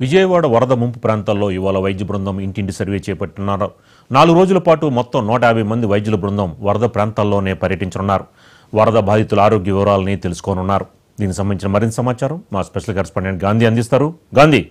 విజయవాడ వరద ముంపు ప్రాంతాల్లో ఇవాళ వైద్య బృందం ఇంటింటి సర్వే చేపట్టున్నారు నాలుగు రోజుల పాటు మొత్తం నూట యాభై మంది వైద్యుల బృందం వరద ప్రాంతాల్లోనే పర్యటించనున్నారు వరద బాధితుల ఆరోగ్య వివరాలని తెలుసుకోనున్నారు దీనికి సంబంధించిన మరింత సమాచారం మా స్పెషల్ కరెస్పాండెంట్ గాంధీ అందిస్తారు గాంధీ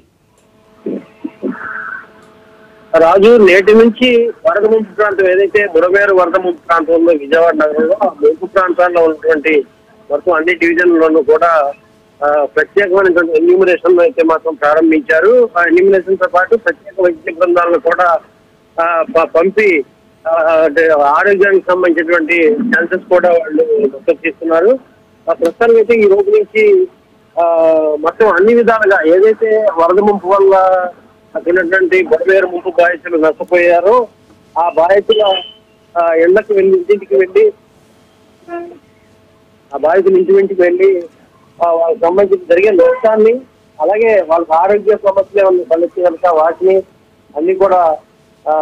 రాజు నేటి నుంచి వరద ముంపు ప్రాంతం ఏదైతే బుడమేరు వరద ముంపు ప్రాంతం ఉందో విజయవాడ నగరంలో ఆ ముంపు ప్రాంతాల్లో ఉన్నటువంటి మొత్తం అన్ని డివిజన్లను కూడా ఆ, ప్రత్యేకమైనటువంటి ఎన్యూమినేషన్ అయితే మాత్రం ప్రారంభించారు ఆ ఎన్యూమినేషన్ తో పాటు ప్రత్యేక వైద్య బృందాలను కూడా ఆ, ప- పంపి ఆ, అంటే ఆరోగ్యానికి సంబంధించినటువంటి సెన్సెస్ కూడా వాళ్ళు మొత్తం చేస్తున్నారు ఆ ప్రస్తుతానికి అయితే ఈ రోజు నుంచి ఆ, మొత్తం అన్ని విధాలుగా ఏదైతే వరద ముంపు వల్ల అక్కడ బొడవేరు ముంపు బాధితులు నష్టపోయారో ఆ బాధితుల ఆ, ఇళ్లకు వెళ్ళి ఇంటికి వెళ్ళి ఆ బాధితులు ఇంటి ఇంటికి వెళ్ళి ఆ, వాళ్ళకి సంబంధించి జరిగే నష్టాన్ని అలాగే వాళ్ళకి ఆరోగ్య సమస్యలు ఏమైనా తలెత్తి కనుక వాటిని అన్ని కూడా ఆ,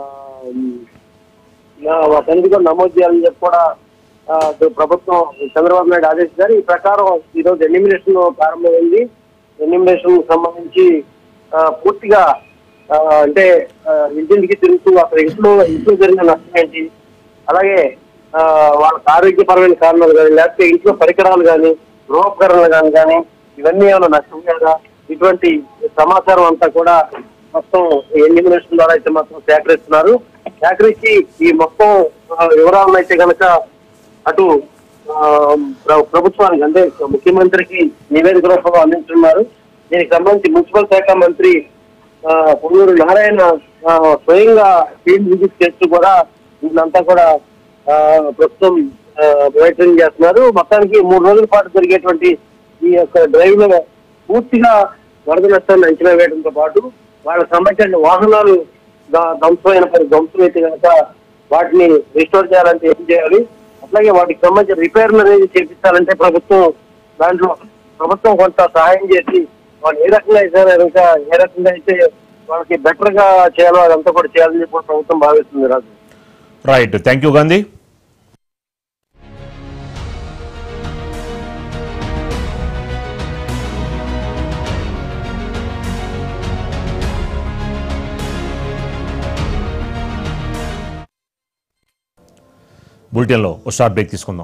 వాటన్ని కూడా నమోదు చేయాలని చెప్పి కూడా ఆ, ప్రభుత్వం చంద్రబాబు నాయుడు ఆదేశించారు ఈ ప్రకారం ఈ రోజు ఎన్యూమినేషన్ ప్రారంభమైంది ఎన్యూమినేషన్ సంబంధించి ఆ, పూర్తిగా ఆ, అంటే ఆ, ఇంటింటికి తిరుగుతూ అక్కడ ఇంట్లో ఇంట్లో జరిగిన నష్టం ఏంటి అలాగే ఆ, వాళ్ళకి ఆరోగ్యపరమైన కారణాలు కానీ లేకపోతే ఇంట్లో పరికరాలు కానీ గృహోపకరణలు కానీ కానీ ఇవన్నీ ఏమైనా నష్టపోయారా ఇటువంటి సమాచారం అంతా కూడా మొత్తం ఎన్యూమినేషన్ ద్వారా అయితే మాత్రం సేకరిస్తున్నారు సేకరించి ఈ మొత్తం ఆ, వివరాలను అయితే కనుక అటు ఆ, ప్ర- ప్రభుత్వానికి అంటే ముఖ్యమంత్రికి నివేదిక రూపంలో అందించున్నారు దీనికి సంబంధించి మున్సిపల్ శాఖ మంత్రి ఆ, పొంగూరు నారాయణ ఆ, స్వయంగా ఫీల్డ్ విజిట్ చేస్తూ కూడా వీళ్ళంతా కూడా ఆ, ప్రస్తుతం మానిటరింగ్ చేస్తున్నారు మొత్తానికి మూడు రోజుల పాటు జరిగేటువంటి ఈ యొక్క డ్రైవ్ లో పూర్తిగా వరద నష్టాన్ని అంచనా వేయడంతో పాటు వాళ్ళకి సంబంధించిన వాహనాలు ద- ధ్వంసమైన పరి ధ్వంసం అయితే కనుక వాటిని రిస్టోర్ చేయాలంటే ఏం చేయాలి అట్లాగే వాటికి సంబంధించిన రిపేర్లు అనేది చేపించాలంటే ప్రభుత్వం దాంట్లో ప్రభుత్వం కొంత సహాయం చేసి వాళ్ళు ఏ రకంగా అయితే కనుక ఏ రకంగా అయితే వాళ్ళకి బెటర్ గా చేయాలో అదంతా కూడా చేయాలని చెప్పి ప్రభుత్వం భావిస్తుంది Raju right thank you Gandhi బులెటిన్లో ఓ షార్ట్ బ్రేక్ తీసుకుందాం